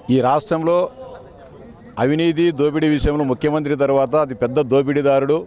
ఈ రాష్ట్రంలో అవినీతి దోపిడీ విషయంలో ముఖ్యమంత్రి తర్వాత అతి పెద్ద దోపిడీదారుడు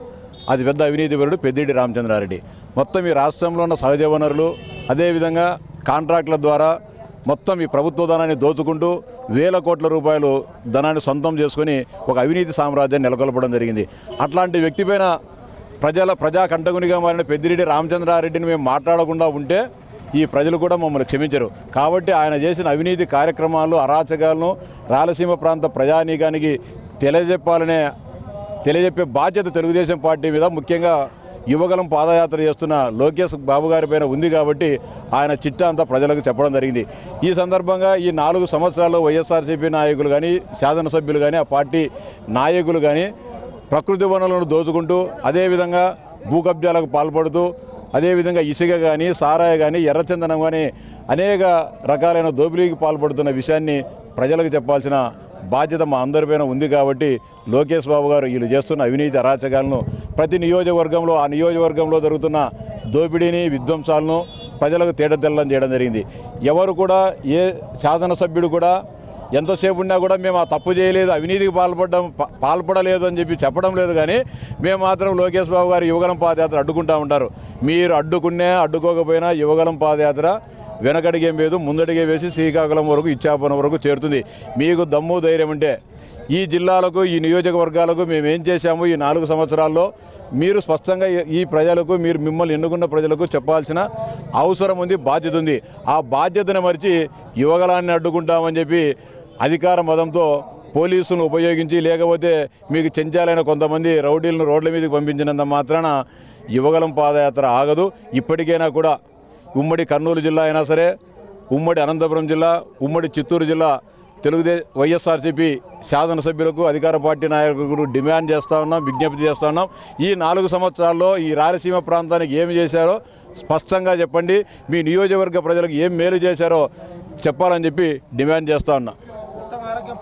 అతి పెద్ద అవినీతిపరుడు పెద్దిరెడ్డి రామచంద్రారెడ్డి మొత్తం ఈ రాష్ట్రంలో ఉన్న సహజ వనరులు అదేవిధంగా కాంట్రాక్టుల ద్వారా మొత్తం ఈ ప్రభుత్వ ధనాన్ని దోచుకుంటూ వేల కోట్ల రూపాయలు ధనాన్ని సొంతం చేసుకొని ఒక అవినీతి సామ్రాజ్యాన్ని నెలకొల్పడం జరిగింది అట్లాంటి వ్యక్తిపైన ప్రజల ప్రజా కంటకునిగా మారిన పెద్దిరెడ్డి రామచంద్రారెడ్డిని మేము మాట్లాడకుండా ఉంటే ఈ ప్రజలు కూడా మమ్మల్ని క్షమించరు కాబట్టి ఆయన చేసిన అవినీతి కార్యక్రమాలు అరాచకాలను రాయలసీమ ప్రాంత ప్రజానీకానికి తెలియజెప్పాలనే తెలియజెప్పే బాధ్యత తెలుగుదేశం పార్టీ మీద ముఖ్యంగా యువగలం పాదయాత్ర చేస్తున్న లోకేష్ బాబు గారి పైన ఉంది కాబట్టి ఆయన చిట్టా అంతా ప్రజలకు చెప్పడం జరిగింది ఈ సందర్భంగా ఈ నాలుగు సంవత్సరాల్లో వైఎస్ఆర్సీపీ నాయకులు కానీ శాసనసభ్యులు కానీ ఆ పార్టీ నాయకులు కానీ ప్రకృతి వనరులను దోచుకుంటూ అదేవిధంగా భూ కబ్జాలకు పాల్పడుతూ అదేవిధంగా ఇసుక కానీ సారాయి కానీ ఎర్రచందనం కానీ అనేక రకాలైన దోపిడీకి పాల్పడుతున్న విషయాన్ని ప్రజలకు చెప్పాల్సిన బాధ్యత మా అందరిపైన ఉంది కాబట్టి లోకేష్ బాబు గారు వీళ్ళు చేస్తున్న అవినీతి అరాచకాలను ప్రతి నియోజకవర్గంలో ఆ నియోజకవర్గంలో జరుగుతున్న దోపిడీని విధ్వంసాలను ప్రజలకు తేటతెల్లం చేయడం జరిగింది ఎవరు కూడా ఏ శాసనసభ్యుడు కూడా ఎంతసేపు ఉన్నా కూడా మేము ఆ తప్పు చేయలేదు అవినీతికి పాల్పడడం పా- పాల్పడలేదు అని చెప్పి చెప్పడం లేదు కానీ మేము మాత్రం లోకేష్ బాబు గారు యువగలం పాదయాత్ర అడ్డుకుంటా ఉంటారు మీరు అడ్డుకున్నా అడ్డుకోకపోయినా యువగలం పాదయాత్ర వెనకడిగేం లేదు ముందడిగే వేసి శ్రీకాకుళం వరకు ఇచ్చాపురం వరకు చేరుతుంది మీకు దమ్ము ధైర్యం ఉంటే ఈ జిల్లాలకు ఈ నియోజకవర్గాలకు మేము ఏం చేశాము ఈ నాలుగు సంవత్సరాల్లో మీరు స్పష్టంగా ఈ- ఈ ప్రజలకు మీరు మిమ్మల్ని ఎన్నుకున్న ప్రజలకు చెప్పాల్సిన అవసరం ఉంది బాధ్యత ఉంది ఆ బాధ్యతను మరిచి యువగలాన్ని అడ్డుకుంటామని చెప్పి అధికార మదంతో పోలీసులను ఉపయోగించి లేకపోతే మీకు చెంచాలైన కొంతమంది రౌడీలను రోడ్ల మీదకి పంపించినంత మాత్రాన యువగలం పాదయాత్ర ఆగదు ఇప్పటికైనా కూడా ఉమ్మడి కర్నూలు జిల్లా అయినా సరే ఉమ్మడి అనంతపురం జిల్లా ఉమ్మడి చిత్తూరు జిల్లా తెలుగుదే వైఎస్ఆర్సీపీ శాసనసభ్యులకు అధికార పార్టీ నాయకులకు డిమాండ్ చేస్తూ ఉన్నాం విజ్ఞప్తి చేస్తూ ఉన్నాం ఈ నాలుగు సంవత్సరాల్లో ఈ రాయలసీమ ప్రాంతానికి ఏమి చేశారో స్పష్టంగా చెప్పండి మీ నియోజకవర్గ ప్రజలకు ఏం మేలు చేశారో చెప్పాలని చెప్పి డిమాండ్ చేస్తూ ఉన్నా